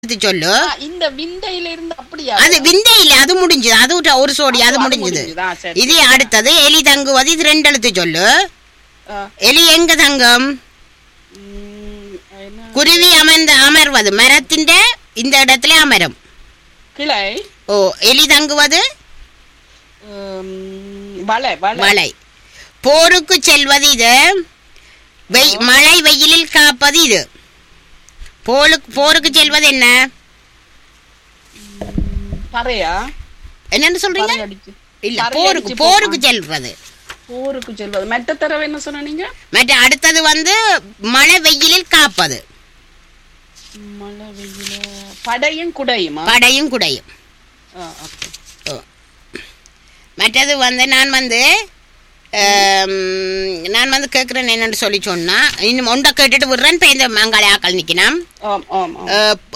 எடுத்து சொல்லு ஆ, இந்த விந்தையில இருந்து அப்படியா அது விந்தை இல்ல அது முடிஞ்சது அது ஒரு- ஒரு சோடி அது அது முடிஞ்சது முடிஞ்சுதா? சரி, இது அடுத்தது எலி தங்குவது இது ரெண்டு எழுத்து சொல்லு ஆ, எலி எங்க தங்கம் ம், என்ன குருவி அமர்ந்து அமர்வது மரத்தின் இந்த இடத்துல அமரும் கிளை ஓ எலி தங்குவது ம், வலை வலை மழை போருக்கு செல்வது இது வெய் மழை வெயிலில் காப்பது இது போருக்கு போருக்கு செல்வது என்ன பறையா என்னன்னு சொல்றீங்க பறை அடிச்சு இல்ல பறை போருக்கு அடிச்சு போருக்கு செல்வது போருக்கு செல்வது மெட்ட தடவை என்ன சொன்னீங்க மற்ற அடுத்தது வந்து மழை வெயிலில் காப்பது மழை வெயில படையும் குடையுமா படையும் குடையும் ஆ, okay. ஓ. மற்றது வந்து நான் வந்து ஆம், நான் வந்து கேட்குறேன் என்னன்னு சொல்லி சொன்னா இன்னும் ஒன்றை கேட்டுட்டு விடுறேன் இப்போ இந்த மங்காளி ஆக்கள் நிற்கணும் ஆம் ஆம் ஆம்.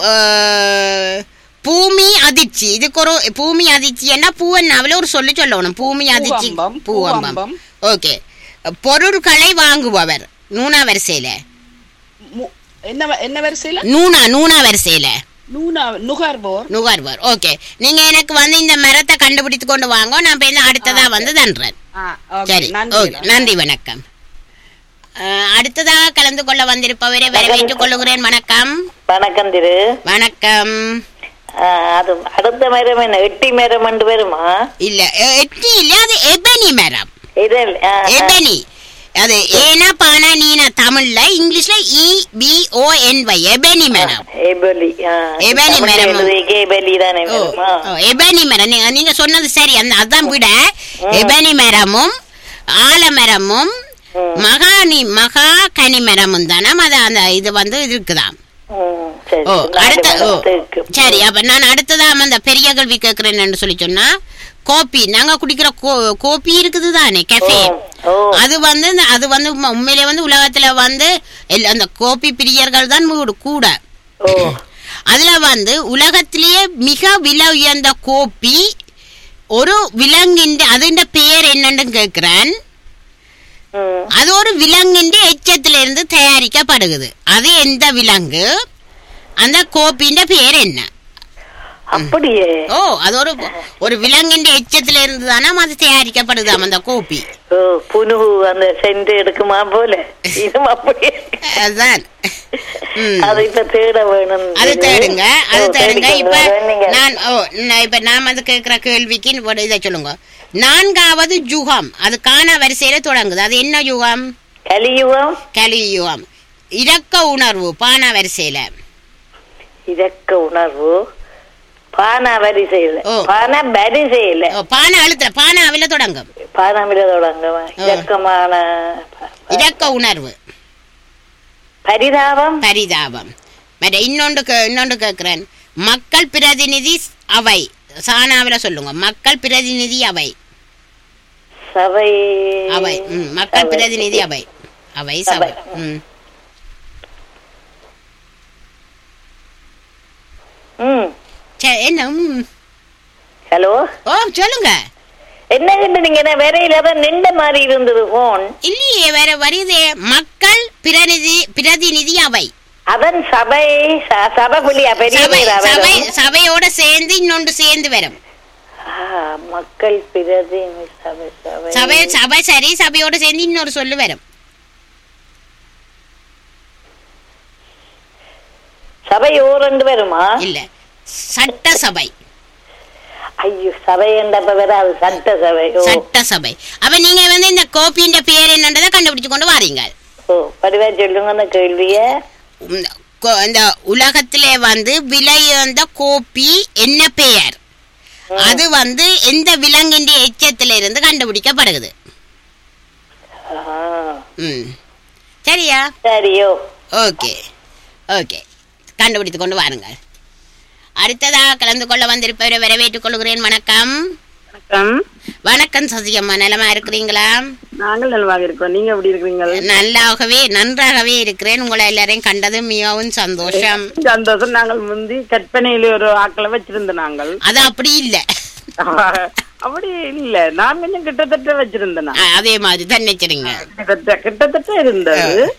பூமி அதிர்ச்சி இதுக்கு ஒரு பூமி அதிர்ச்சின்னா பூவன்னாவில் ஒரு சொல்லி சொல்லணும் பூமி அதிர்ச்சி பூவம்பம், பூவம்பம் பூவம்பம். ஓகே பொருட்களை வாங்குபவர் நூனா வரிசையில மு- என்ன வ- என்ன வரிசையில நூனா நூனா வரிசையில நூனா நுகர்வோர் நுகர்வோர் ஓகே நீங்க எனக்கு வந்து இந்த மரத்தை கண்டுபிடித்து கொண்டு வாங்க நான் இப்ப இந்த அடுத்ததா வந்து தன்றேன் ஆ, okay. சரி நன்றி ஓகே நன்றி வணக்கம் அஹ், அடுத்ததாக கலந்து கொள்ள வந்திருப்பவரை வரவேற்றுக் கொள்ளுகிறேன் வணக்கம் வணக்கம் திரு வணக்கம் ஆ, அது அடுத்த மரம் என்ன எட்டி மரம் ரெண்டு வருமா இல்ல எ- எட்டி இல்ல அது எபனி மரம் இது ஆ, ஆ. எபனி அது ஏனா பானா நீனா தமிழ்ல இங்கிலீஷ்ல இ பி ஓ என் வை எபனி மரம் எபலி ஆ. எபலி தமிழ்ல மரம். எழுதுறதுக்கு எபலி தானே ஓ, வருமா ஓ, எபனி மரம் நீங்க நீங்க சொன்னது சரி அந்த அதான் விட எபனி மரமும் ஆலமரமும் ம். மகானி மகா கனி மரமும் தானே அது அந்த இது வந்து இருக்குதாம் ம், சரி ஓ நாலு அடுத்த ஓ மரம் இருக்கு. சரி அப்ப நான் அடுத்ததா அந்த பெரிய கல்வி கேட்கிறேன்னு சொல்லி சொன்னா கோப்பி நாங்க குடிக்கிற கோ- கோப்பி இருக்குது தானே கெஃபே ஓ, ஓ. அது வந்து இந்த- அது வந்து உண்மை- உண்மையிலே வந்து உலகத்துல வந்து எல்லா- அந்த கோப்பி பிரியர்கள் தான் மூடு- கூட ஓ அதுல வந்து உலகத்திலேயே மிக விலை உயர்ந்த கோப்பி ஒரு விலங்கின் அதுண்ட பெயர் என்னன்னு கேக்குறேன் ம். அது ஒரு விலங்கின் எச்சத்துல இருந்து தயாரிக்கப்படுகிறது அது எந்த விலங்கு அந்த கோப்பின்ற பெயர் என்ன அப்படியே ஓ அது ஒரு ஒரு விலங்கின் எச்சத்துல இருந்து தானே அது தயாரிக்கப்படுதாம் அந்த கோப்பி ஓ புனுகு அந்த சென்று எடுக்குமா போல இதுவும் அப்படியே அதுதான் ம். அது இப்ப தேட வேணும் அது தேடுங்க அது ஓ, தேடுங்க தேடிக்கொண்டு இப்ப வரேன் நீங்க. நான் ஓ நான் இப்ப நான் வந்து கேட்கிற கேள்விக்கு ஒரு இதை சொல்லுங்க நான்காவது யுகம் அது காண வரிசையில தொடங்குது அது என்ன யுகம் கலியுகம் கலி யுகம் இரக்க உணர்வு பானா வரிசையில இரக்க உணர்வு பானா வரிசையில் ஓ. பானா வரிசையில் ஓ, பானா அழுத்த பானாவில தொடங்கும் பானாமில தொடங்குமா இரக்கமான இரக்க உணர்வு பரிதாபம் பரிதாபம் மற்ற இன்னொன்று கே- இன்னொன்று கேட்கிறேன் மக்கள் பிரதிநிதி அவை சானாவில சொல்லுங்க மக்கள் பிரதிநிதி அவை சபை அவை ம், மக்கள் சபை. பிரதிநிதி அவை அவை சபை சபை. ம் ம் சரி, என்ன ம். ஹலோ ஓ சொல்லுங்க என்ன இது நீங்க என்ன வேறையில தான் நின்ற மாதிரி இருந்தது போன் இல்லையே வேற வருதே மக்கள் பிரதிநிதி பிரதிநிதி அவை அதன் சபை ச- சபை புள்ளியா பெரிய சபை பேரா சபை வரும்? சபையோட சேர்ந்து இன்னொன்று சேர்ந்து வரும் ஆ, மக்கள் பிரதி சபை சபை சபை சபை சரி சபையோட சேர்ந்து இன்னொரு சொல்லு வரும் சபை ஓரண்டு வருமா இல்ல சட்ட சபை ஐயோ சபை என்றப்ப வராது சட்ட சபை ஓ சட்ட சபை அப்ப நீங்க வந்து இந்த கோப்பின்ற பேர் என்னன்றதை கண்டுபிடிச்சு கொண்டு வாரீங்க ஓ படிவா சொல்லுங்க அந்த கேள்விய இந்த கோ- இந்த உலகத்திலே வந்து விலையுந்த கோப்பி என்ன பெயர் அது வந்து எந்த விலங்கின் எச்சத்துல இருந்து கண்டுபிடிக்கப்படுகிறது ஆ, ம் சரியா சரியோ ஓகே ஓகே கண்டுபிடித்து கொண்டு வாருங்கள் அடுத்ததாக கலந்து கொள்ள வந்திருப்பவரை வரவேற்றுக் கொள்கிறேன் வணக்கம் வணக்கம் வணக்கம் சசிகம்மா நலமா இருக்கிறீங்களா நாங்கள் நலமாக இருக்கோம் நீங்க எப்படி இருக்கிறீங்க நல்லாகவே நன்றாகவே இருக்கிறேன் உங்களை எல்லாரையும் கண்டது மிகவும் சந்தோஷம் சந்தோஷம் நாங்கள் முந்தி கற்பனையில ஒரு ஆக்களை வச்சிருந்தோம் நாங்கள் அது அப்படி இல்ல அப்படி இல்ல நான் கொஞ்சம் கிட்டத்தட்ட வச்சிருந்தேன் நான். அ- அதே மாதிரி தான் நினைச்சிருங்க கிட்டத்தட்ட கிட்டத்தட்ட இருந்தது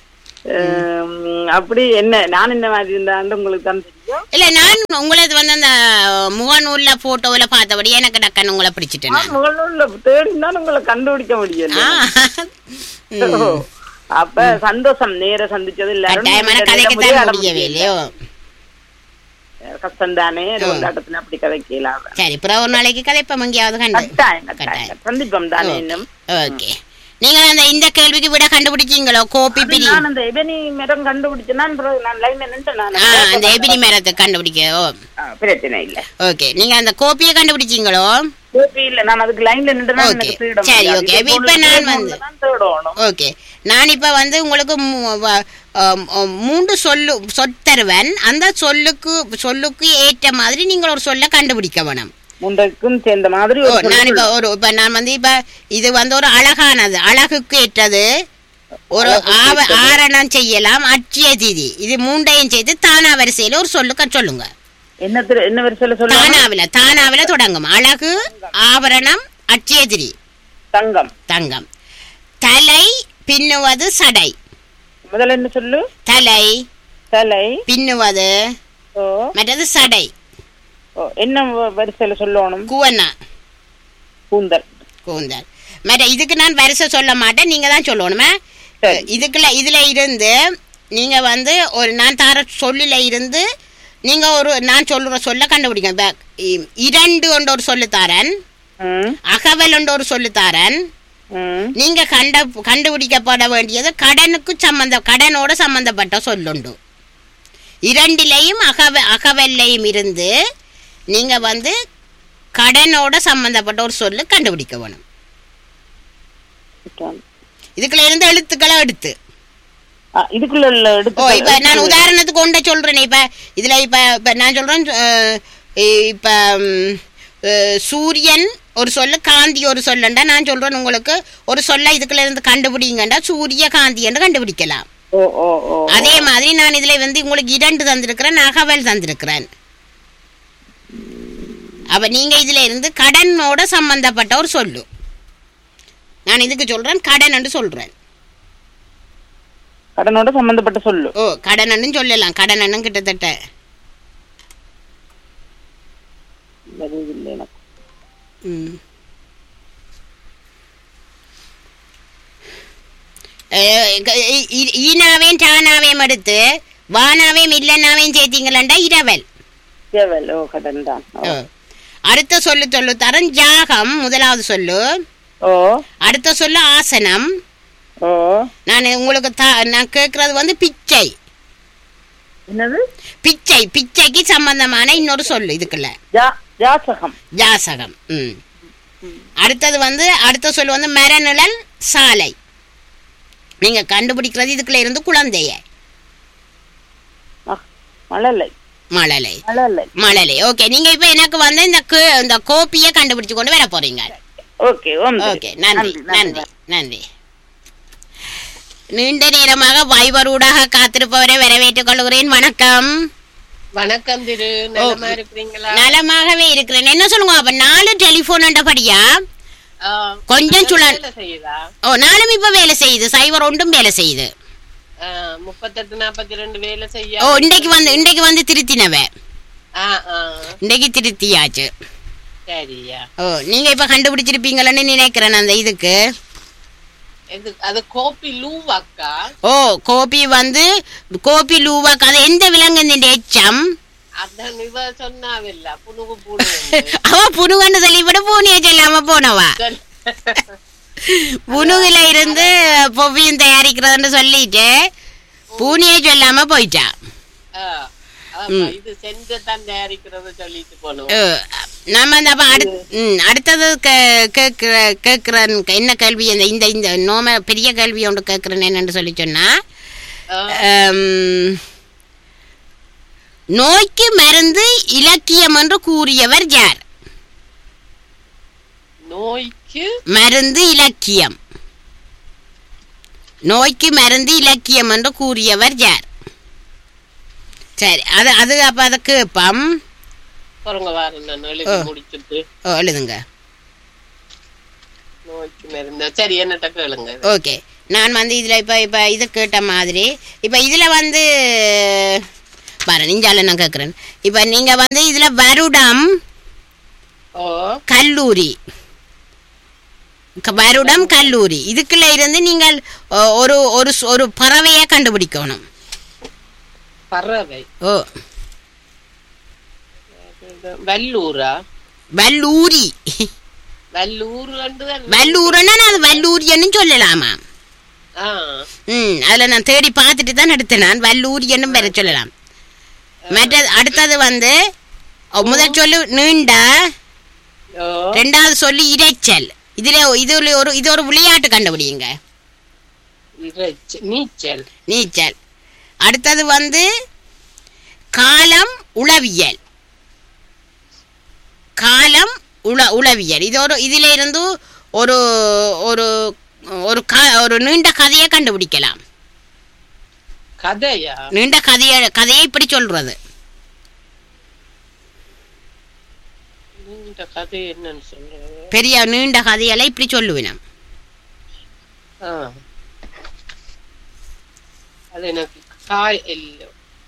அஹ், அப்படி என்ன நான் என்ன மாதிரி இருந்தாண்டு உங்களுக்கு தான் தெரியும் இல்ல நான் உங்களது வந்து அந்த முகநூல்ல போட்டோல பார்த்தபடி எனக்கு டக்குன்னு உங்களை பிடிச்சிட்டேன் நான். முகநூல்ல தேடினா உங்களை கண்டுபிடிக்க முடியல ஆ. ம். ஓ, அப்ப சந்தோஷம் நேர சந்திச்சது எல்லாரும் கட்டாயமான இந்த கதைக்கு முடிய தான் அட முடியவே முடியல. இல்லையோ கஷ்டம் தானே கொண்டாட்டத்துல அப்படி கதைக்கலாம் சரி அப்புறம் ஒரு நாளைக்கு கதைப்போம் எங்கேயாவது கண்டு கட்டாயம் கட்டாயம். கட்டாயம் சந்திப்போம் தானே இன்னும் ஓகே நீங்க அந்த இந்த கேள்விக்கு விட கண்டுபிடிச்சீங்களோ கோபி அது பிரி நான் அந்த எபனி மரம் கண்டுபிடிச்சேன்னா பிறகு நான் லைன்ல நின்று நான் ஆ அந்த எபினி மரத்தை கண்டுபிடிக்க ஓ ஆ, பிரச்சனை இல்ல ஓகே நீங்க அந்த கோப்பியை கண்டுபிடிச்சீங்களோ கோபி இல்ல நான் அதுக்கு லைன்ல நின்று Okay. எனக்கு freedom சரி, இல்ல. okay. அதே இப்ப போல நான் இதே வந்து- போல தான் தேடணும் ஓகே நான் இப்ப வந்து உங்களுக்கு மூ- வ- அம், அம், மூன்று சொல்லு சொத்தருவன் அந்த சொல்லுக்கு சொல்லுக்கு ஏற்ற மாதிரி நீங்கள் ஒரு சொல்ல கண்டுபிடிக்க வேணும் முன்றைக்கும் சேர்ந்த மாதிரி ஓ ஒரு நான் இப்ப ஒரு இப்ப நான் வந்து இப்ப இது வந்து ஒரு அழகானது அழகுக்கு ஏற்றது ஒரு ஆவ ஆரணம் செய்யலாம் அட்சிய தீதி இது மூண்டையும் செய்து தானா வரிசையில ஒரு சொல்லுக்க சொல்லுங்க என்ன திரு- என்ன வரிசையில சொல்லுங்க தானாவில தானாவில தொடங்கும் அழகு ஆபரணம் அட்சிய திரி தங்கம் தங்கம் தலை பின்னுவது சடை முதல்ல என்ன சொல்லு தலை தலை பின்னுவது ஓ மற்றது சடை ஓ, என்ன வ- வரிசையில சொல்லணும் குவனா கூந்தல் கூந்தல் மற்ற இதுக்கு நான் வரிசை சொல்ல மாட்டேன் நீங்க தான் சொல்லணுமே சரி. இதுக்குள்ள இதுல இருந்து நீங்க வந்து ஒரு நான் தர சொல்லில இருந்து நீங்க ஒரு நான் சொல்லுற சொல்ல கண்டுபிடிங்க இப்ப, இ- இரண்டு ஒன்று ஒரு சொல்லு தாரன் ம், அகவல் ஒன்று ஒரு சொல்லு தாரன் ம். நீங்க கண்ட கண்டுபிடிக்கப்பட வேண்டியது கடனுக்கு சம்பந்த கடனோட சம்பந்தப்பட்ட சொல்லுண்டு இரண்டிலையும் அகவ அகவல்லையும் இருந்து நீங்க வந்து கடனோட சம்பந்தப்பட்ட ஒரு சொல்லு கண்டுபிடிக்க வேணும் இதுக்குள்ள இருந்து எழுத்துக்களை எடுத்து ஆ, இதுக்குள்ள உள்ள ஓ எடுத்து இப்ப நான் உதாரணத்துக்கு ஒன்றை சொல்றேன் இப்ப இதுல இப்ப இப்ப நான் சொல்றேன் அஹ், இப்ப ம், அஹ், சூரியன் ஒரு சொல்லு காந்தி ஒரு சொல்லண்டா நான் சொல்றேன் உங்களுக்கு ஒரு சொல்ல இதுக்குள்ள இருந்து கண்டுபிடிங்கண்டா சூரிய காந்தி என்று கண்டுபிடிக்கலாம் ஓ ஓ ஓ அதே மாதிரி நான் இதுல வந்து உங்களுக்கு இரண்டு தந்திருக்கிறேன் அகவல் தந்திருக்கிறேன் அப்ப நீங்க இதுல இருந்து கடனோட சம்பந்தப்பட்ட ஒரு சொல்லு நான் இதுக்கு சொல்றேன் கடன் சொல்றேன் கடனோட சம்பந்தப்பட்ட சொல்லு ஓ கடனன்னு சொல்லலாம் கடனன்னு கிட்டத்தட்ட வருதில்லை எனக்கு ம். அஹ் க- இ- இ- ஈனாவையும் டானாவையும் எடுத்து வானாவையும் இல்லைனாவையும் சேர்த்தீங்களா இரவல் சேவல் ஓ கடன் தான் ஓ. ஓ. அடுத்த சொல்லு சொல்லு தரன் ஜாகம் முதலாவது சொல்லு ஓ அடுத்த சொல்லு ஆசனம் ஓ நான் உங்களுக்கு த- நான் கேட்கறது வந்து பிச்சை என்னது பிச்சை பிச்சைக்கு சம்பந்தமான இன்னொரு சொல்லு இதுக்குள்ள ஜா ஜாசகம் ஜாசகம் ம் அடுத்தது வந்து அடுத்த சொல்லு வந்து மரநிழல் சாலை நீங்க கண்டுபிடிக்கிறது இதுக்குள்ள இருந்து குழந்தைய ஆ, மழலை மழலை மழலை மழலை ஓகே நீங்க இப்ப எனக்கு வந்து இந்த கு- இந்த கோப்பியை கண்டுபிடிச்சு கொண்டு வர போறீங்க ஓகே ஓம் ஓகே நன்றி நன்றி நன்றி நீண்ட நேரமாக வைபரூடாக காத்திருப்பவரை வரவேற்றுக் கொள்கிறேன் வணக்கம் வணக்கம் திரு நலமா இருக்கிறீங்களா நலமாகவே இருக்கிறேன் என்ன சொல்லுங்க அப்ப நாலு டெலிபோன் படியா ஆ, கொஞ்சம் சுழல் வேலை செய்யுதா ஓ நானும் இப்ப வேலை செய்யுது சைபர் ஒன்றும் வேலை செய்யுது ஆ, முப்பத்தெட்டு நாற்பத்தி ரெண்டு வேலை செய்ய ஓ இன்றைக்கு வந்து இன்றைக்கு வந்து திருத்தினவ ஆ, ஆ, இன்றைக்கு திருத்தியாச்சு சரியா ஓ நீங்க இப்ப கண்டுபிடிச்சிருப்பீங்களன்னு நினைக்கிறேன் அந்த இதுக்கு இது அது கோப்பி லூவாக்கா ஓ கோபி வந்து கோபி லூவா அது எந்த விலங்குன்ற எச்சம் அதான் இவ சொன்னாவில்ல புனுகு பூனு அவ புனுகன்னு சொல்லி விட பூனிய சொல்லாம போனவா புனுகுல இருந்து பொவ்வியும் தயாரிக்கிறதுன்னு சொல்லிட்டு பூனிய சொல்லாம போயிட்டா இது செஞ்ச தான் தயாரிக்கிறது சொல்லிட்டு போனோம் ஓ, நம்ம அந்த அப்ப அடுத் ம், அடுத்தது கே- கேக்குற கேக்குறேன் என்ன கேள்வி அந்த இந்த இந்த நோம பெரிய கேள்வி ஒன்று கேட்குறேன் என்னன்னு சொல்லி சொன்னா ஆ, ஆம், நோய்க்கு மருந்து இலக்கியம் என்று கூறியவர் யார் நோய்க்கு மருந்து இலக்கியம் நோய்க்கு மருந்து இலக்கியம் என்று கூறியவர் யார் சரி அது அது அப்ப அதை கேட்போம் பொறுங்க வாரம் நான் எழுதி முடிச்சுட்டு ஓ, எழுதுங்க நோய்க்கு மருந்து சரி என்னட்ட கேளுங்க ஓகே நான் வந்து இதில் இப்போ இப்போ இது கேட்ட மாதிரி இப்போ இதில் வந்து பாரு நெஞ்சால நான் கேட்குறேன் இப்போ நீங்கள் வந்து இதில் வருடம் ஓ கல்லூரி க- வருடம் கல்லூரி இதுக்குள்ள இருந்து நீங்கள் அ, ஒரு ஒரு சு- ஒரு பறவையை கண்டுபிடிக்கணும் பறவை ஓ வல்லூரா வல்லூரி வல்லூர் தான் வல்லூரன்னா நான் அது வல்லூரியன்னு சொல்லலாமா ஆ ம் அதில் நான் தேடி பார்த்துட்டு தான் எடுத்தேன் நான் வல்லூரியன்னு வேற சொல்லலாம் மற்றது அடுத்தது வந்து அ, முதல் சொல்லு நீண்ட ஓ ரெண்டாவது சொல்லி இரைச்சல் இதுல இது ஒரு இது ஒரு விளையாட்டு கண்டுபிடிங்க இறைச்சி நீச்சல் நீச்சல் அடுத்தது வந்து காலம் உளவியல் காலம் உள உளவியல் இது ஒரு இதில் இருந்து ஒரு ஒரு ஒரு க ஒரு நீண்ட கதையை கண்டுபிடிக்கலாம் கதையா நீண்ட கதையை கதையை இப்படி சொல்றது இந்த கதை என்னன்னு சொல்றது பெரிய நீண்ட கதையெல்லாம் இப்படி சொல்லுவேன் ஆ அது எனக்கு காய் இல்ல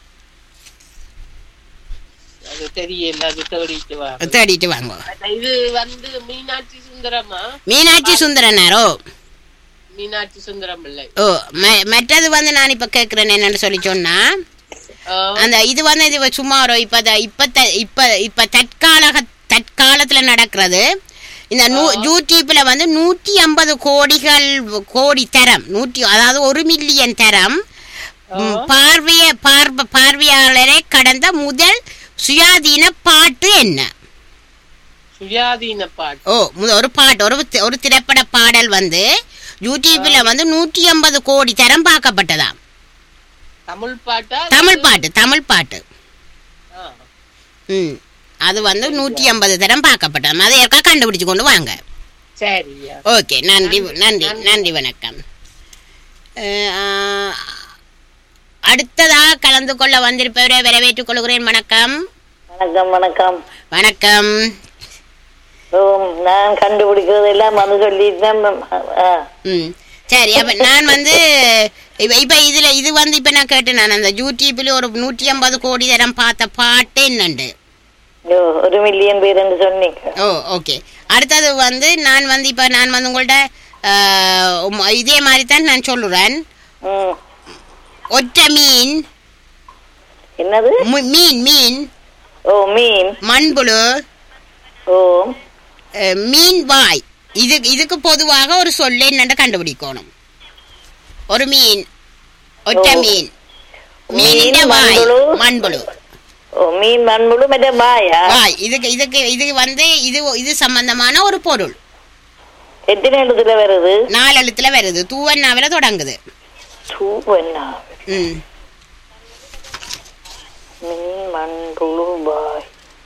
அது தெரியல அது தேடிட்டு வா தேடிட்டு வாங்க இது வந்து மீனாட்சி சுந்தரமா மீனாட்சி சுந்தரனாரோ மீனாட்சி சுந்தரம் இல்லை ஓ ம- மற்றது வந்து நான் இப்போ கேட்குறேன் என்னன்னு சொல்லி சொன்னா ஆ, அந்த இது வந்து இது சும்மா ஒரு இப்போ இப்போ இப்போ இப்போ தற்கால தற்காலத்தில் நடக்கிறது இந்த நூ யூடியூப்பில் வந்து நூற்றி ஐம்பது கோடிகள் கோடி தரம் நூற்றி அதாவது ஒரு மில்லியன் தரம் ம், பார்வைய பார்வ பார்வையாளரை கடந்த முதல் சுயாதீன பாட்டு என்ன சுயாதீன பாட்டு ஓ மு- ஒரு பாட்டு ஒரு தி- ஒரு திரைப்பட பாடல் வந்து யூடியூப்பில் வந்து நூற்றி ஐம்பது கோடி தரம் பார்க்கப்பட்டதாம் தமிழ் பாட்டா தமிழ் பாட்டு தமிழ் பாட்டு ஆ, ம் அது வந்து நூற்றி ஐம்பது தரம் பார்க்கப்பட்டது அதை யாருக்கா கண்டுபிடிச்சு கொண்டு வாங்க சரியா ஓகே நன்றி நன்றி நன்றி வணக்கம் அஹ், அடுத்ததாக கலந்து கொள்ள வந்திருப்பவரை வரவேற்றுக் கொள்கிறேன் வணக்கம் வணக்கம் வணக்கம் வணக்கம் ஓ நான் கண்டுபிடிக்கிறது எல்லாம் வந்து சொல்லிட்டேன் ஆ. ம் சரி அப்ப நான் வந்து இப்ப இப்ப இதுல இது வந்து இப்ப நான் கேட்டேன் நான் அந்த யூடியூப்ல ஒரு நூற்றி ஐம்பது கோடி தரம் பார்த்த பாட்டு என்னண்டு ஓ ஒரு மில்லியன் பேருன்னு சொன்னீங்க ஓ ஓகே அடுத்தது வந்து நான் வந்து இப்போ நான் வந்து உங்கள்ட்ட ஆஹ், உம், இதே மாதிரி தான் நான் சொல்லுறேன் ம் ஒற்றை மீன் என்னது மு- மீன் மீன் ஓ மீன் மண்புழு ஓ அஹ், மீன் வாய் இது இதுக்கு பொதுவாக ஒரு சொல்லு என்னன்னு கண்டுபிடிக்கணும் ஒரு மீன் ஒற்றை ஓ. மீன் மீன், மீனின் வாய் மண்புழு. மண்புழு ஓ மீன் மண்புழு மற்ற பாயா வாய் இதுக்கு இதுக்கு இது வந்து இது இது சம்பந்தமான ஒரு பொருள் எத்தனை இடத்துல வருது நாலு எழுத்துல வருது தூவன்னாவில தொடங்குது சூப்பண்ணா ம் மீன் மண்புழு பாய்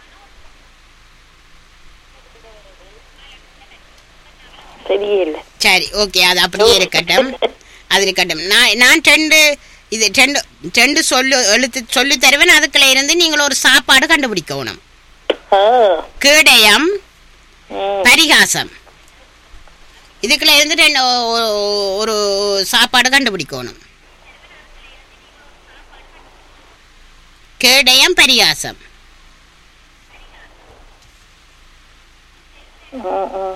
தெரியல சரி ஓகே அது அப்படியே இருக்கட்டும் அது இருக்கட்டும் நான் நான் ரெண்டு இது ரெண்டு ரெண்டு சொல்லு எழுத்து சொல்லி தருவேன் அதுக்குள்ள இருந்து நீங்கள் ஒரு சாப்பாடு கண்டுபிடிக்கணும் ஆ கேடயம் ம் பரிகாசம் இதுக்குள்ள இருந்து ரெண்டு ஒ- ஒ- ஒரு சாப்பாடு கண்டுபிடிக்கணும் கேடயம் பரிகாசம் ம், ம்.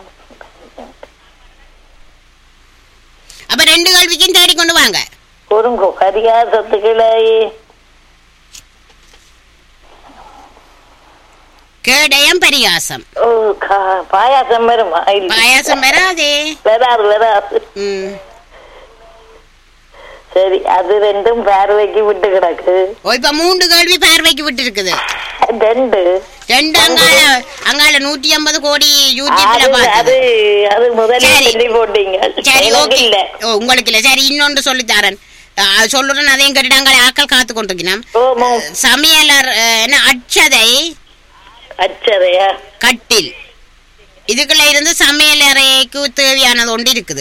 அப்ப ரெண்டு கல்விக்கும் தேடி கொண்டு வாங்க பொறுங்கோ பரிகாசத்துக்குள்ளே கேடயம் பரிகாசம் ஓ கா- பாயாசம் வருமா இல்ல பாயாசம் வராதே வராது வராது ம் சரி அது ரெண்டும் பார்வைக்கு விட்டு கிடக்கு ஓ இப்ப மூன்று கேள்வி பார்வைக்கு விட்டு இருக்குது ரெண்டு ரெண்டு அங்கால அங்கால நூற்றி ஐம்பது கோடி யூடியூப்ல அது அது பார்த்தது அது முதல்ல சரி. சொல்லி போட்டீங்க சரி எனக்கு ஓகே இல்ல ஓ உங்களுக்கு இல்ல சரி இன்னொன்று சொல்லித்தாரன் அஹ், சொல்லுறேன் அதையும் கேட்டுட்டு அங்கால ஆக்கள் காத்து கொண்டிருக்கணும் ஓமோ சமையலர் அஹ், என்ன அச்சதை அச்சதையா கட்டில் இதுக்குள்ள இருந்து சமையலறைக்கு தேவையானது ஒன்று இருக்குது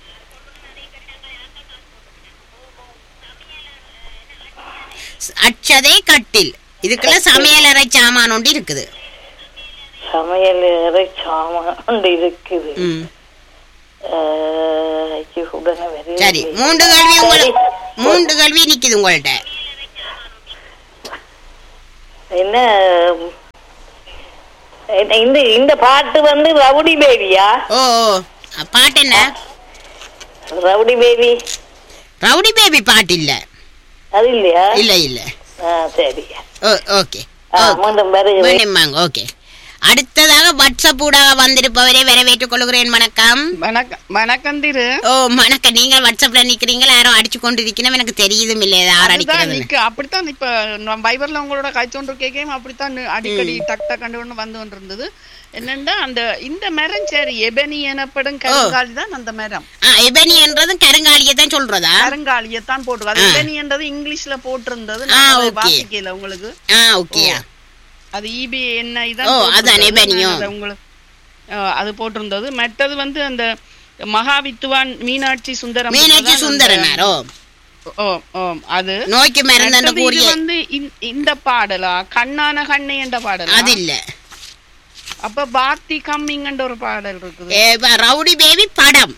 அச்சதை கட்டில் இதுக்குள்ள சமையலறை சாமான் ஒன்று இருக்குது சமையல் அறை சாமான் இருக்குது ம் அஹ், ஐயோ, உடனே வருது. சரி மூன்று கேள்வி உங்களை மூன்று கேள்வி நிக்குது உங்கள்ட்ட என்ன என்ன, இந்த இந்த பாட்டு வந்து ரவுடி பேபியா ஓ ஓ பாட்டு என்ன ரவுடி பேபி ரவுடி பேபி பாட்டு இல்ல அது இல்லையா இல்ல இல்ல ஆ, சரி ஓ ஓகே ஆ, மீண்டும் வருகிறேன் வேணுமாங்க ஓகே அடுத்ததாக வாட்ஸ்அப் ஊடாக வந்திருப்பவரை வரவேற்றுக் கொள்கிறேன் வணக்கம் வணக்கம் வணக்கம் திரு ஓ வணக்கம் நீங்கள் வாட்ஸ்அப்ல நிக்கிறீங்களா யாரோ அடிச்சு கொண்டு இருக்கணும் எனக்கு தெரியுதும் இல்ல யார் அதுதான் அடிக்கிறதுன்னு நிக்க அப்படித்தான் இப்ப நான் பைபர்ல உங்களோட கைச்சோன்று கேக்கையும் அப்படித்தான் நி- அடிக்கடி டக் டக் கண்டு கொண்டு வந்து கொண்டிருந்தது என்னன்னா அந்த இந்த மரம் சரி எபனி எனப்படும் கருங்காலி தான் அந்த மரம் ஆ எபனி என்றதும் கருங்காலியை தான் சொல்றதா கருங்காலியத்தான் போட்டு அது எபனி என்றது இங்கிலீஷ்ல போட்டிருந்தது ஆ, நான் அதை okay. வாசிக்கல உங்களுக்கு ஆ ஓகேயா அது இபி என்ன இதான் ஓ, போட்டிருந்தது. அதான் எபனியோ. நான் அதை உங்களுக்கு ஆ, அது போட்டிருந்தது மற்றது வந்து அந்த மகாவித்துவான் மீனாட்சி சுந்தரம் மீனாட்சி சுந்தரனாரோ ஓ ஓ அது நோய்க்கு மருந்து அந்த மற்றது இது கூறிய வந்து இந்த- இந்த பாடலா கண்ணான கண்ணை என்ற பாடலா அது இல்ல அப்ப பாத்தி கம்மிங்கன்ற ஒரு பாடல் இருக்குது ஏ, இப்ப ரவுடி பேபி படம்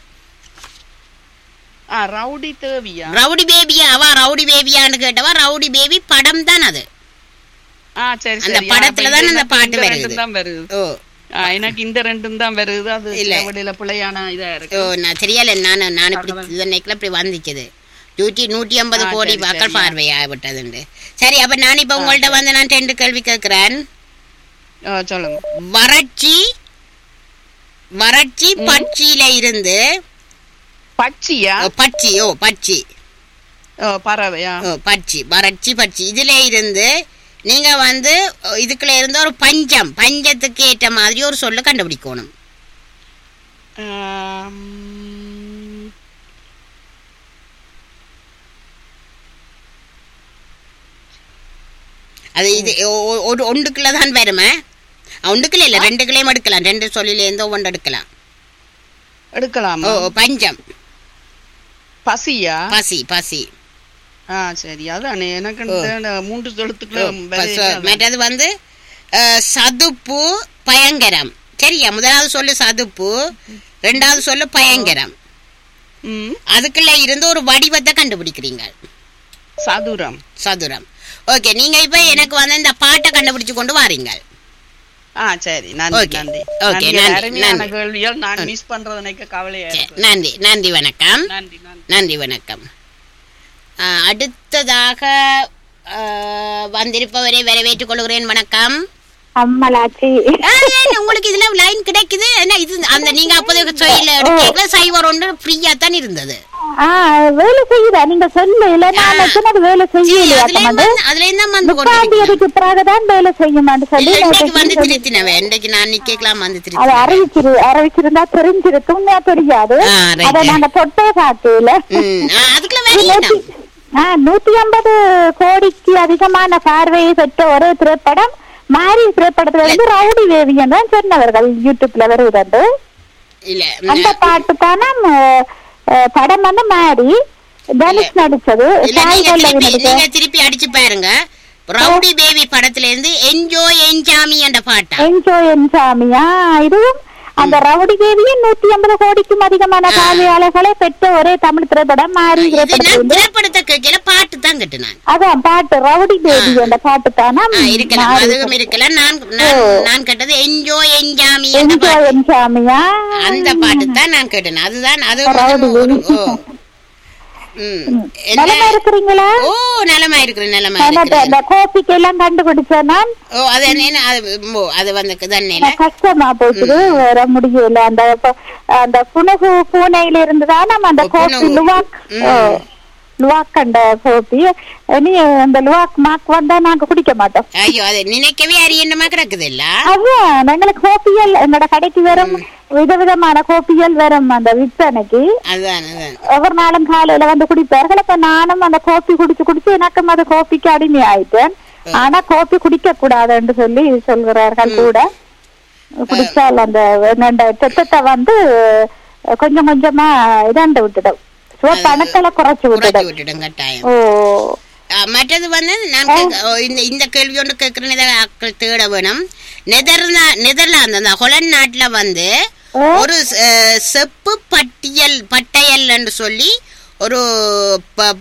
ஆ ரவுடி தேவியா ரவுடி பேபியா அவ ரவுடி பேபியான்னு கேட்டவா ரவுடி பேபி படம் தான் அது ஆ சரி அந்த சரி படத்துல தான் அந்த பாட்டு வருது வருது. தான் வருது ஓ ஆ, எனக்கு இந்த ரெண்டும் தான் வருது அது இல்ல. வெளியில பிள்ளையான இதா ஓ இருக்கு நான் தெரியல நான் நான் இப்படி இதன்னைக்குள்ள இப்படி வந்துச்சுது நூற்றி நூற்றி ஐம்பது ஆ, கோடி சரி, மக்கள் சரி. பார்வையா விட்டதுண்டு சரி அப்ப நான் இப்ப உங்கள்ட்ட வந்து நான் ரெண்டு கேள்வி கேட்கிறேன் ஆ, சொல்லுங்க வறட்சி வறட்சி பட்சியில இருந்து பச்சியா ஓ, பட்சி ஓ பட்சி ஓ, பறவையா ஓ பட்சி வறட்சி பட்சி இதுல இருந்து நீங்க வந்து ஓ, இதுக்குள்ள இருந்து ஒரு பஞ்சம் பஞ்சத்துக்கு ஏற்ற மாதிரி ஒரு சொல்ல கண்டுபிடிக்கணும் ஆம், அது இது ஒ- ஒ- ஒரு ஒன்றுக்குள்ள தான் வருமே ஒன்றுக்குள்ள இல்ல ரெண்டு கிளையும் எடுக்கலாம் ரெண்டு சொல்லில இருந்து ஒன்று எடுக்கலாம் எடுக்கலாமா ஓ ஓ, பஞ்சம் பசியா பசி பசி ஆ சரி அதானே எனக்கு ஓ. இந்த மூன்று ஓ, எழுத்துக்கள் பச- மற்றது வந்து அஹ், சதுப்பு பயங்கரம் சரியா முதலாவது சொல்லு சதுப்பு ரெண்டாவது சொல்லு பயங்கரம் ம் அதுக்குள்ள இருந்து ஒரு வடிவத்தை கண்டுபிடிக்கிறீங்க சதுரம் சதுரம் ஓகே நீங்க இப்ப எனக்கு வந்து இந்த பாட்டை கண்டுபிடிச்சு கொண்டு வாரீங்க ஆ சரி நன்றி Okay. நன்றி Okay, நன்றி. நன்றி, அருமையான நன்றி. கேள்வியால் நான் மிஸ் பண்றது எனக்கு கவலையா சரி, இருக்கு நன்றி நன்றி வணக்கம் நன்றி நன்றி நன்றி வணக்கம் ஆ, அடுத்ததாக ஆ, வந்திருப்பவரை வரவேற்றுக் கொள்கிறேன் வணக்கம் அம்மலாச்சி ஆ, ஏன் உங்களுக்கு இதுல லைன் கிடைக்குது என்ன இது அந்த நீங்க அப்போது சொல்ல எடுக்கல சைவர் ஒன்று ஃப்ரீயா தான் இருந்தது ஆ வேலை செய்யுதா நீங்க சொல்லு இல்ல நான் சொன்னது வேலை சரி, செய்யலையா அதுலயும் வந்து- அதுலயும் தான் வந்து முப்பாம் கொண்டு தேதிக்கு பிறகுதான் வேலை செய்யுமான்னு சொல்லி இல்ல, நேத்து இன்னைக்கு வந்து சொல்லி- திருத்தினவன் இன்னைக்கு நான் நிக்கலாம் வந்து அதை திருத்தினவன் அறிவிச்சிரு அறிவிச்சிருந்தா தெரிஞ்சிருக்கு உண்மையா தெரியாது ஆ, right. அதை நாங்க தொட்டே பார்க்கல ம், ஆ, அதுக்குள்ள வேலையினா ஆ, நூத்தி ஐம்பது கோடிக்கு அதிகமான பார்வையை பெற்ற ஒரு திரைப்படம் மாரி திரைப்படத்துல வந்து ரவுடி வேவியன் தான் சொன்னவர்கள் யூடியூப்ல வருகிறது இல்ல அந்த பாட்டு தானே படம் வந்து மாறி தனுஷ் நடிச்சது இல்ல சாய் நீங்க பல்லவி திருப்பி நடிச்ச நீங்க திருப்பி அடிச்சு பாருங்க ரவுடி பேபி படத்துல இருந்து என்ஜாய் என்ஜாமி என்ற பாட்டா என்ஜோய் என் சாமியா இதுவும் அந்த ரவுடி தேவியும் நூத்தி ஐம்பது கோடிக்கும் அதிகமான பார்வையாளர்களை பெற்ற ஒரே தமிழ் திரைப்படம் மாறி இது நான் திரைப்படத்தில் திரைப்படத்தை கேட்கல பாட்டு தான் கட்டுனான் அதான் பாட்டு ரவுடி தேவி அந்த பாட்டு தானா ஆ, இருக்கலாம் அதுவும் இருக்கலாம் நான் நான் நான் கேட்டது என்ஜாய் என்ஜாமி என்ற பாட்டு என்ஜோய் என் சாமியா அந்த பாட்டு தான் நான் கேட்டேன் அதுதான் அது ரவுடி ஒரு- பேபி. ஓ. ம். என்ன நலமா இருக்கிறீங்களா ஓ நலமா இருக்கிறேன் நலமா எனக்கு இருக்கிறேன் அந்த கோபிக்கு எல்லாம் கண்டுபிடிச்சேன் நான் ஓ அது என்ன அது ஓ, அது வந்து தண்ணில எனக்கு கஷ்டமா போச்சுது வர முடியல அந்த ப- அந்த புனுகு பூனையில இருந்து தான் நம்ம அந்த ஓ, கோப்பி புனுகு. லுவாக் ம். ஓ, லுவாக் அந்த கோப்பி இனி அந்த லுவாக் மாக் வந்தா நாங்க குடிக்க மாட்டோம் ஐயோ அது நினைக்கவே அரியண்டமா கிடக்குது இல்ல அதான் எங்களுக்கு கோப்பியல் எங்களோட கடைக்கு வரும் விதவிதமான கோப்பியல் வரும் அந்த விற்பனைக்கு அதுதான் அதுதான் ஒவ்வொரு நாளும் காலையில வந்து குடிப்பார்கள் அப்ப நானும் அந்த கோப்பி குடிச்சு குடிச்சு எனக்கும் அது கோப்பிக்கு அடிமை ஆயிட்டேன் ஆனா கோப்பி குடிக்க கூடாதுன்னு சொல்லி சொல்கிறார்கள் கூட குடிச்சால் அந்த என்னண்ட ரத்தத்தை வந்து கொஞ்சம் கொஞ்சமா இதாண்டு விட்டுடும் பணத்துல குறைச்சு குறைச்சி விட்டுடும் விட்டுடும் கட்டாயம் ஓ ஆ, மற்றது வந்து நான் கேக்க- ஓ, இந்த இந்த கேள்வி ஒன்று கேட்குறேன் இதை ஆட்கள் தேட வேணும் நெதர்லா நெதர்லாந்து அந்த ஹொலண்ட் நாட்டுல வந்து ஒரு அஹ், செப்பு பட்டியல் பட்டயல் என்று சொல்லி ஒரு ப-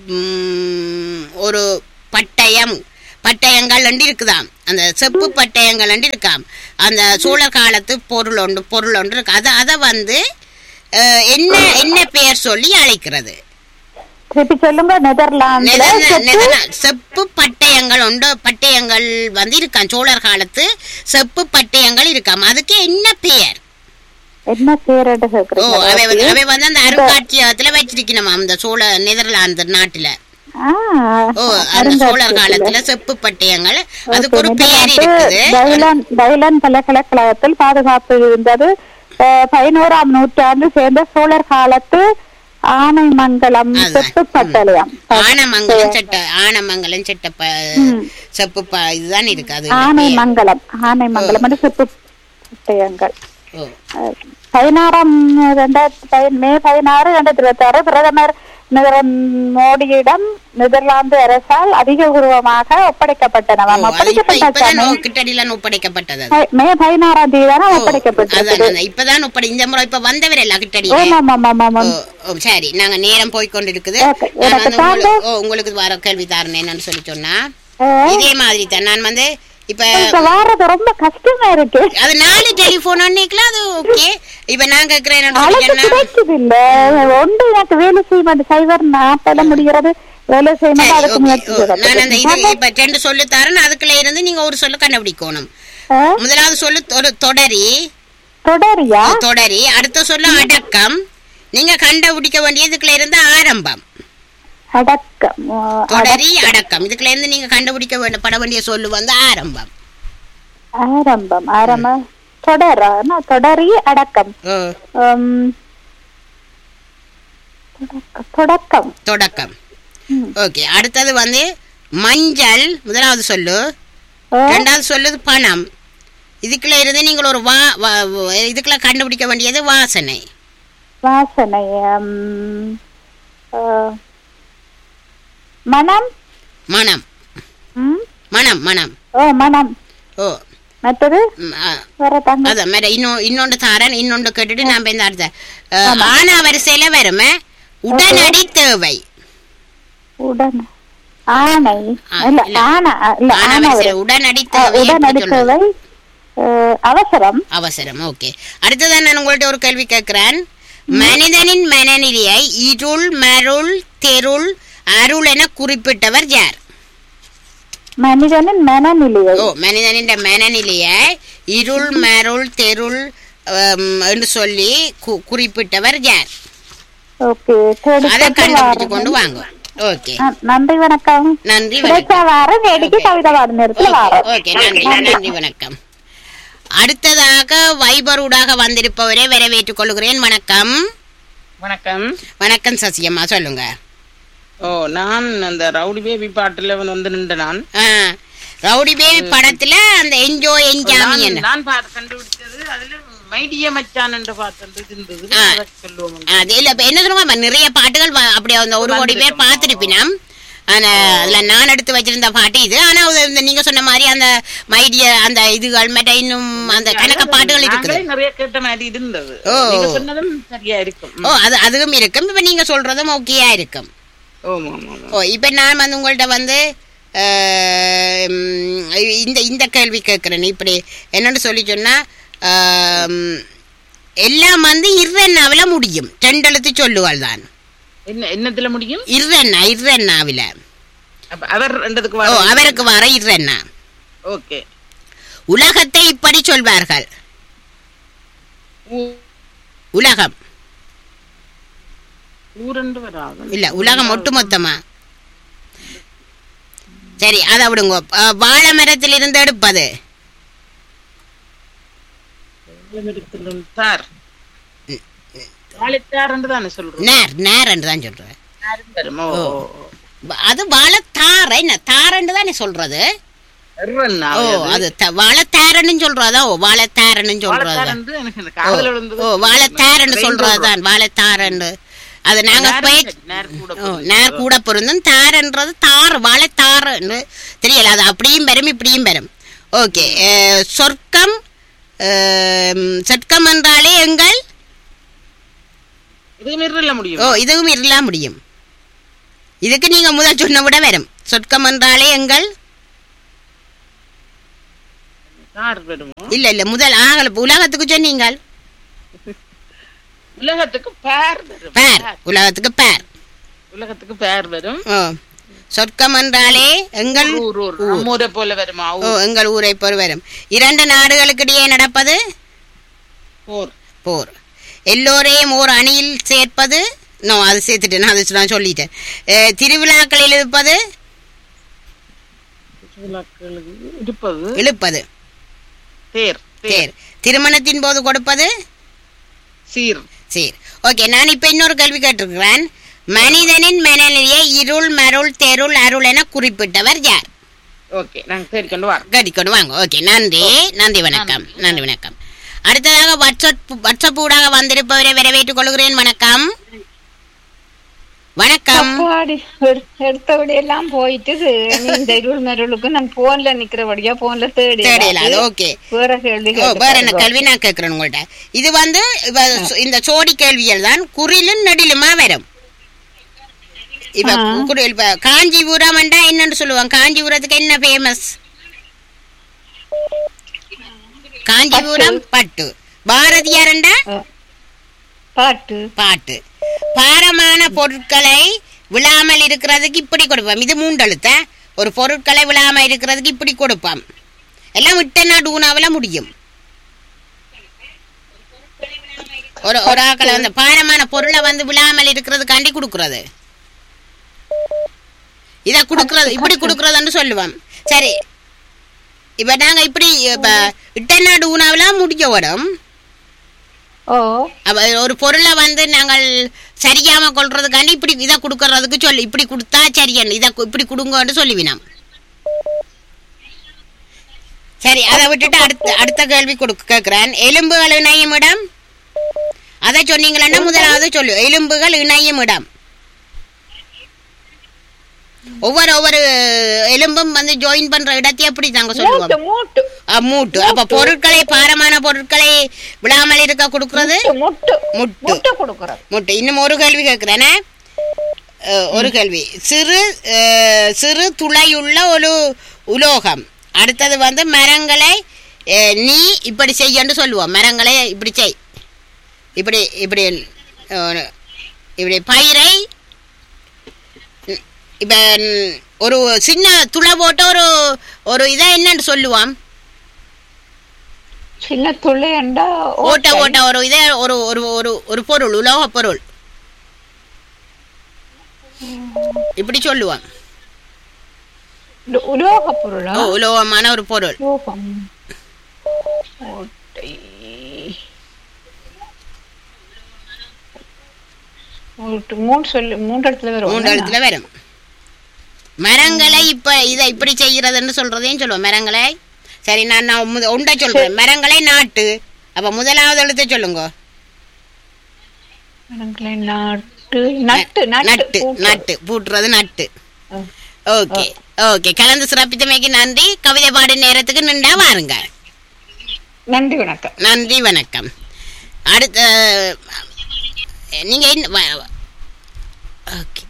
ம், ஒரு பட்டயம் பட்டயங்கள் ஒன்று இருக்குதாம் அந்த செப்பு பட்டயங்கள் ஒன்று இருக்காம் அந்த சோழர் காலத்து பொருள் ஒன்று பொருள் ஒன்று இருக்கு அதை அதை வந்து அஹ், என்ன என்ன பெயர் சொல்லி அழைக்கிறது திருப்பி சொல்லுங்க நெதர்லாந்துல நெதர்லா- செப்பு நெதர்லா- செப்பு பட்டயங்கள் உண்டு பட்டயங்கள் வந்து இருக்காம் சோழர் காலத்து செப்பு பட்டயங்கள் இருக்காம் அதுக்கு என்ன பெயர் என்ன பேரண்டு ஓ அவை வந்து- கேக்குறீங்க அவை வந்து அந்த அருங்காட்சியகத்துல வச்சிருக்கணுமா அந்த சோழ நெதர்லாந்து நாட்டுல ஆ, ஓ அந்த சோழர் அருங்காட்சியகத்துல. காலத்துல செப்பு பட்டயங்கள் அதுக்கு ஒரு ஓகே, பெயர் நெதர்லாந்து இருக்குது தைலாந்து தைலாந்து பல்கலைக்கழகத்தில் பாதுகாப்பு இருந்தது அஹ், பதினோராம் நூற்றாண்டு சேர்ந்த சோழர் காலத்து ஆனைமங்கலம் அதான். செப்பு பட்டயம் ஆனமங்கலம் சட்ட ஆனமங்கலம் சட்ட ப- செப்பு ப- இதுதான் இருக்கு அது ஆனைமங்கலம் ஆனைமங்கலம் என்று செப்பு பட்டயங்கள் ஓ அஹ், பதினாறாம் ரெண்டாயிரத்தி பதி- மே பதினாறு ரெண்டாயிரத்தி இருபத்தி ஆறு பிரதமர் நரேந்திர மோடியிடம் நெதர்லாந்து அரசால் அதிகபூர்வமாக ஒப்படைக்கப்பட்டன ஓ, அது இப்ப இப்பதான் ஒப்படைக்கப்பட்டாச்சானே ஓ, கிட்டடியில ஒப்படைக்கப்பட்டது அது. மே பதினாறாம் தேதி தானே ஓ, அதான் ஒப்படைக்கப்பட்டது அதான். இப்பதான் ஒப்படை இந்த முறை இப்ப வந்தவர் இல்ல கிட்டடியில ஆமாம் ஆமாம் ஆமாம் ஓ, ஓ, சரி நாங்க நேரம் போய் கொண்டிருக்குது ஓகே, நான் எனக்கு வந்து தாங்க. உங்களுக்கு- ஓ, உங்களுக்கு வர கேள்வி தாரணை என்னன்னு சொல்லி சொன்னா அஹ், இதே மாதிரி தான் நான் வந்து இப்ப இப்ப வாரது ரொம்ப கஷ்டமா இருக்கு அது நாலு டெலிபோன் அன்னைக்குலாம் அது ஓகே இப்ப நான் கேக்குறேன் என்னன்னு சொல்லி அழைப்பு சொன்னா கிடைக்குது இல்ல ஒன்று எனக்கு வேலை செய்ய மாட்டேன் சைபர் நாற்பது முடிகிறது வேலை செய்ய மாட்டேன் சரி, அதுக்கு ஓகே. முயற்சி ஓ, நான் அந்த இது செய்யறேன். இப்ப ரெண்டு சொல்லு தரேன் அதுக்குள்ள இருந்து நீங்க ஒரு சொல்லு கண்டுபிடிக்கணும் அஹ், முதலாவது சொல்லு தொட- தொடரி தொடரியா தொடரி அடுத்த சொல்லு அடக்கம் நீங்க கண்டுபிடிக்க வேண்டியதுக்குள்ள இருந்து ஆரம்பம் அடக்கம் அஹ், தொடரி அடக்கம் இதுக்குள்ள இருந்து நீங்க கண்டுபிடிக்க வேண்டிய பட வேண்டிய சொல்லு வந்து ஆரம்பம் ஆரம்பம் ஆரம்பம் தொடரா என்ன, தொடரி அடக்கம் ஓ, உம், தொடக்கம், தொடக்கம் தொடக்கம் ம். ஓகே அடுத்தது வந்து மஞ்சள் முதலாவது சொல்லு அஹ், ரெண்டாவது சொல்லுது பணம் இதுக்குள்ள இருந்து நீங்கள் ஒரு வா வா- வா- இதுக்குள்ள கண்டுபிடிக்க வேண்டியது வாசனை வாசனை உம், அஹ், மனம் மனம் ம்? மனம் மனம் ஓ மனம் ஓ மற்றது ம், ஆ, வேற தங்க அதான் மேட இன்னும் இன்னொன்று தாரன் இன்னொன்று கேட்டுட்டு நான் இந்த அடுத்த அஹ், ஆனா வரிசையில வருமே உடனடி தேவை உடன் ஆணை ஆ, இல்ல இல்ல. ஆனா இல்ல ஆனா ஆனா வரிசையில உடனடி ஆ, தேவை எப்படி உடன் சொல்றது? அடித்தவை அஹ், அவசரம் அவசரம் ஓகே அடுத்ததான் நான் உங்கள்ட்ட ஒரு கேள்வி கேட்கிறேன் மனிதனின் மனநிலையை இருள் மருள் தெருள் அருள் என குறிப்பிட்டவர் யார் மனிதனின் மனநிலையை ஓ மனிதனின் மனநிலையை இருள் மருள் தெருள் ஹம், என்று சொல்லி கு- குறிப்பிட்டவர் யார் ஓகே தேடி அதை கொண்டு கண்டுபிடிச்சு கொண்டு வாரேன். வாங்க ஓகே ஆ, நன்றி வணக்கம் நன்றி கிடைச்சா வணக்கம் வாரம் வேடிக்கை கவிதை பாடும் நேரத்துல வாரம் ஓகே நன்றி நன்றி வணக்கம் அடுத்ததாக வைபரூடாக வந்திருப்பவரை வரவேற்றுக் கொள்கிறேன் வணக்கம் வணக்கம் வணக்கம் சசியம்மா சொல்லுங்க ஓ நான் அந்த ரவுடி பேபி பாட்டுல வந்து நின்ற நான் ஆ, ரவுடி பேபி படத்துல அந்த என்ஜாய் என்ஜாமி நான் என்ன நான் பார்த்து கண்டுபிடிச்சது அதுல மைடிய மச்சான் என்று பாட்டு இருந்தது ஆ. அதை சொல்லுவோம் அது இல்ல இப்ப என்ன சொல்லுமா நிறைய பாட்டுகள் வ- அப்படி அந்த ஒரு கோடி பேர் பார்த்திருப்பினம் ஆனா அதுல நான் எடுத்து வச்சிருந்த பாட்டு இது ஆனா அது இந்த நீங்க சொன்ன மாதிரி அந்த மைடிய அந்த இதுகள் மற்ற இன்னும் அந்த கணக்க பாட்டுகள் இருக்குது நாங்களே நிறைய கேட்ட மாதிரி இருந்தது ஓ. நீங்க சொன்னதும் சரியா இருக்கும் ஓ அது அதுவும் இருக்கும் இப்ப நீங்க சொல்றதும் ஓகேயா இருக்கும் ஓமா ஆமா ஆமா. ஓ இப்ப நான் வந்து உங்கள்ட்ட வந்து அஹ், உம், இந்த இந்த கேள்வி கேட்கிறேன் இப்படி என்னன்னு சொல்லி சொன்னா ஆம், எல்லாம் வந்து இர்ரெண்ணாவில முடியும் ரெண்டெழுத்து சொல்லுவாள் தான் என்ன என்னத்துல முடியும் இர்ரெண்ணா இர்ரெண்ணாவில அப்ப அவர் ரெண்டதுக்கு ஓ வர அவருக்கு வர இர்ரெண்ணா ஓகே உலகத்தை இப்படி சொல்வார்கள் உலகம் ஊரண்டு வராது இல்ல உலகம் ஒட்டுமொத்தமா சரி அதை விடுங்க அஹ், வாழை மரத்தில் இருந்து எடுப்பது தார் வாழைத்தார் என்று தானே சொல்றோம் நேர் நேர் என்று தான் சொல்றேன் வரும். ஓ, ஓ, ஓ. அது வாழைத்தாரை என்ன தாரன்னு தானே சொல்றது எர்ரன்னா ஓ அது த- வாழைத்தாரன்னு சொல்றதா ஓ வாழைத்தாரன்னு சொல்றது வாழைத்தார் என்று எனக்கு இந்த காதுல விழுந்தது ஓ வாழைத்தாரன்னு சொல்றதுதான் வாழைத்தாரன்னு அது நாங்க நேர் போய் சரி, நேர் கூட ஓ, நேர் கூட பொருந்தும் தாரன்றது தார் வாழைத்தாருன்னு தெரியல அது அப்படியும் பெறும் இப்படியும் பெறும் ஓகே சொர்க்கம் அஹ், சொர்க்கம் என்றாலே எங்கள் இது மிரல ஓ முடியும் இதுவும் இருலாம் முடியும் இதுக்கு நீங்க முதல் சொன்ன விட வரும் சொர்க்கம் என்றாலே எங்கள் கார் வருமோ இல்ல இல்ல முதல் ஆகல உலகத்துக்கு சொன்னீங்கள் உலகத்துக்கு பேர் வரும் பேர் உலகத்துக்கு பேர் உலகத்துக்கு பேர் வரும் ஓ சொர்க்கம் என்றாலே எங்கள் ஊர் ஊர் நம்மூரை போல வருமா ஓ எங்கள் ஊரை போர் வரும் இரண்டு நாடுகளுக்கிடையே நடப்பது ஊர் போர் எல்லோரையும் ஓர் அணியில் சேர்ப்பது நோ அது சேர்த்துட்டேன் அது நான் சொல்லிட்டேன் அஹ், திருவிழாக்களில் இருப்பது திருவிழாக்களுக்கு இருப்பது இழுப்பது தேர் தேர் திருமணத்தின் போது கொடுப்பது சீர் சரி ஓகே நான் இப்ப இன்னொரு கேள்வி கேட்டிருக்கிறேன் மனிதனின் மனநிலையை இருள் மருள் தெருள் அருள் என குறிப்பிட்டவர் யார் ஓகே நாங்க தேடி கொண்டு வரோம் கேட்டுக்கொண்டு வாங்க ஓகே நன்றி நன்றி வணக்கம் நன்றி வணக்கம் அடுத்ததாக வாட்ஸ்அப் வாட்ஸ்அப் ஊடாக வந்திருப்பவரை வரவேற்றுக் கொள்கிறேன் வணக்கம் வணக்கம் அப்பாடி எடு- எடுத்தபடி எல்லாம் போயிட்டு நீ இந்த இருள் மருளுக்கு நான் போன்ல நிக்கிறபடியா போன்ல தேடி தேடையில அது ஓகே வேற கேள்வி ஓ வேற என்ன கேள்வி நான் கேட்கிறேன் உங்கள்ட்ட இது வந்து இப்ப சு- இந்த சோடி கேள்விகள் தான் குறிலும் நெடிலுமா வரும் இப்ப குறி- இப்ப காஞ்சிபுரம் என்னன்னு சொல்லுவாங்க காஞ்சிபுரத்துக்கு என்ன ஃபேமஸ் காஞ்சிபுரம் பட்டு பாரதியாரண்டா பாட்டு பாட்டு பாரமான பொருட்களை விழாமல் இருக்கிறதுக்கு இப்படி கொடுப்போம் இது மூண்டெழுத்த ஒரு பொருட்களை விழாம இருக்கிறதுக்கு இப்படி கொடுப்போம் எல்லாம் விட்டனா டூனாவில முடியும் ஒரு ஒரு ஆக்களை வந்து பாரமான பொருளை வந்து விழாமல் இருக்கிறதுக்காண்டி கொடுக்கறது இத குடுக்கறது இப்படி குடுக்கறதுன்னு சொல்லுவோம் சரி இப்ப நாங்க இப்படி இப்ப இட்டனா டூனாவில முடிய வரும் ஓ அப்ப ஒரு பொருளை வந்து நாங்கள் சரியாம கொள்றதுக்காண்டி இப்படி இதை கொடுக்கறதுக்கு சொல்லி இப்படி கொடுத்தா சரியன்னு இதை கு- இப்படி கொடுங்கன்னு சொல்லுவினாம் சரி அதை விட்டுட்டு அடுத்த அடுத்த கேள்வி கொடுக்க கேட்கிறேன் எலும்புகள் இணையும் இடம் அதை சொன்னீங்களன்னா முதலாவது சொல்லு எலும்புகள் இணையும் இடம் ஒவ்வொரு ஒவ்வொரு எலும்பும் வந்து ஜாயின் பண்ற இடத்தை எப்படி நாங்க சொல்லுவோம் மூட்டு மூட்டு அ, மூட்டு அப்ப பொருட்களை பாரமான பொருட்களை விழாமல் இருக்க கொடுக்கறது முட்டு முட்டு முட்டை கொடுக்கறது முட்டை இன்னும் ஒரு கேள்வி கேட்கிறேனே அஹ், ஒரு கேள்வி சிறு அஹ், சிறு துளையுள்ள ஒரு உலோகம் அடுத்தது வந்து மரங்களை அஹ், நீ இப்படி செய்யன்னு சொல்லுவோம் மரங்களை இப்படி செய் இப்படி இப்படி அஹ், இப்படி பயிரை ம், இப்ப ம், ஒரு சின்ன துளை போட்டு ஒரு ஒரு இதை என்னன்னு சொல்லுவான் சின்ன துளையண்டா ஓட்ட ஓட்ட ஒரு இதே ஒரு ஒரு ஒரு ஒரு பொருள் உலோக பொருள் இப்படி சொல்லுவான் உலோக பொருளா ஓ, உலோகமான ஒரு பொருள் உலோகம் ஓட்டை மூட்டு மூணு சொல்லு மூன்று இடத்துல வரும் மூன்று இடத்துல வரும் மரங்களை இப்ப இதை இப்படி செய்யறதுன்னு சொல்றதையும் சொல்லுவோம் மரங்களை சரி நான் நான் முத- உண்டை சொல்றேன் மரங்களை நாட்டு அப்ப முதலாவது எழுத்து சொல்லுங்க மரங்களை நாட்டு நட்டு நட்டு நட்டு பூட்டு. நட்டு பூட்டுறது நட்டு ஆ. ஓகே ஓகே கலந்து சிறப்பித்தமைக்கு நன்றி கவிதை பாடும் நேரத்துக்கு நின்றா வாருங்க நன்றி வணக்கம் நன்றி வணக்கம் அடுத்த நீங்க என்ன வ- வ- ஓகே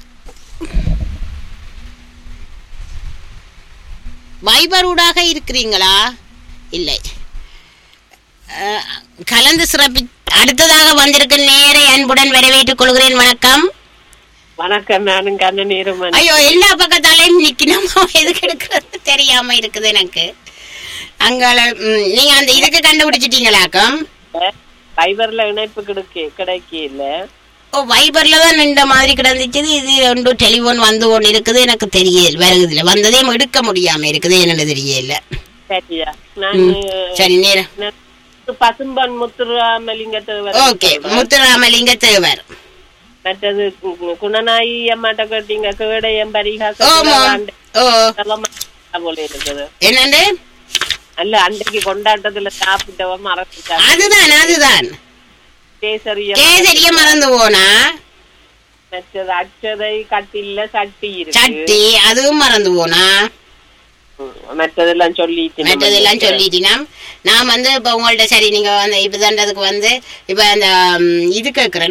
வைபர் ஊடாக இருக்கிறீங்களா இல்லை அஹ், கலந்து சிறப்பி அடுத்ததாக வந்திருக்கும் நேரை அன்புடன் வரவேற்றுக் கொள்கிறேன் வணக்கம் வணக்கம் நானும் கண்ண நேரம் ஐயோ எல்லா பக்கத்தாலையும் நிக்கணும் எதுக்கு எடுக்கிறது தெரியாம இருக்குது எனக்கு அங்கால ம், நீங்க அந்த இதுக்கு கண்டுபிடிச்சிட்டீங்களாக்கம் ஃபைபர்ல இணைப்பு கிடைக்க கிடைக்க இல்ல ஓ வைபர்ல தான் இந்த மாதிரி கிடந்துச்சு இது ஒன்று டெலிஃபோன் வந்து ஒன்று இருக்குது எனக்கு தெரியல வருகுதுல வந்ததே எடுக்க முடியாம இருக்குது என்னன்னு தெரியல சரியா நான் ம், சரி நேரம் நான் பசும்பன் முத்துராமலிங்கத்தை ஓகே முத்துராமலிங்க தேவர் மற்றது கு- குணநாயி அம்மாட்ட கேட்டீங்க கேடயம் ஓமா பரிகாசம் ஓ போல இருக்குது என்னண்டு அல்ல அன்றைக்கு கொண்டாட்டத்துல சாப்பிட்டவ மறந்துட்டாங்க அதுதான் அதுதான் கேசரிய கேசரிய மறந்து போனா மற்றது அச்சதை கட்டில்ல சட்டி இருக்கு சட்டி அதுவும் மறந்து போனா ம், மற்றதெல்லாம் சொல்லிட்டு நம்ம மற்றதெல்லாம் சொல்லிட்டினா நான் வந்து இப்போ உங்கள்ட்ட சரி நீங்க அந்த இப்பதான்றதுக்கு வந்து இப்போ அந்த ம், இது கேட்குறேனே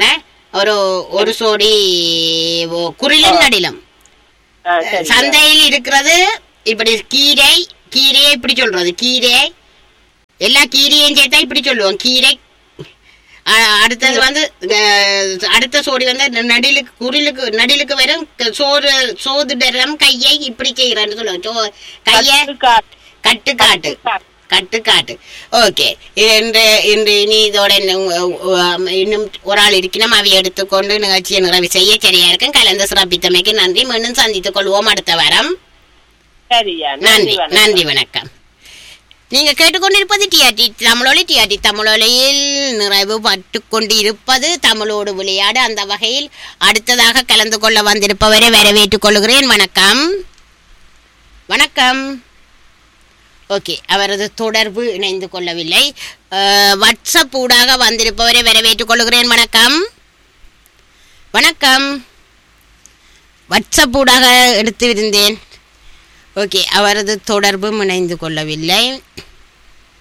ஒரு ஒரு சோடி ஓ- குரிலின் நடிலம் ஆ, சரி சந்தையில் இருக்கிறது இப்படி கீரை கீரையை இப்படி சொல்றது கீரை எல்லா கீரையும் சேர்த்தா இப்படி சொல்லுவோம் கீரை அ- அடுத்தது வந்து அஹ், அடுத்த சோடி வந்து ந- நடிலுக்கு குரிலுக்கு நடிலுக்கு வரும் க- சோறு சோது டரம் கையை இப்படி செய்யறேன்னு சொல்லுவோம் சோ- கையை காட்டு. கட்டுக்காட்டு கட்டுக்காட்டு ஓகே இன்று இன்று நீ இதோட இன்னும், உ- உ- இன்னும் ஒரு ஆள் இருக்கணும் அவை எடுத்துக்கொண்டு நிகழ்ச்சியை நிறைவு செய்ய சரியா இருக்கும் கலந்து சிறப்பித்தமைக்கு நன்றி மீண்டும் சந்தித்துக் கொள்வோம் அடுத்த வாரம் சரியா நன்றி வணக்கம். நன்றி வணக்கம் நீங்க கேட்டுக்கொண்டிருப்பது டிஆர்டி தமிழொலி டிஆர்டி தமிழொலியில் நிறைவு பட்டு கொண்டிருப்பது தமிழோடு விளையாடு அந்த வகையில் அடுத்ததாக கலந்து கொள்ள வந்திருப்பவரை வரவேற்றுக் கொள்கிறேன் வணக்கம் வணக்கம் ஓகே அவரது தொடர்பு இணைந்து கொள்ளவில்லை அஹ், வாட்ஸ்அப் ஊடாக வந்திருப்பவரை வரவேற்றுக் கொள்கிறேன் வணக்கம் வணக்கம் வாட்ஸ்அப் ஊடாக எடுத்து இருந்தேன் ஓகே அவரது தொடர்பும் இணைந்து கொள்ளவில்லை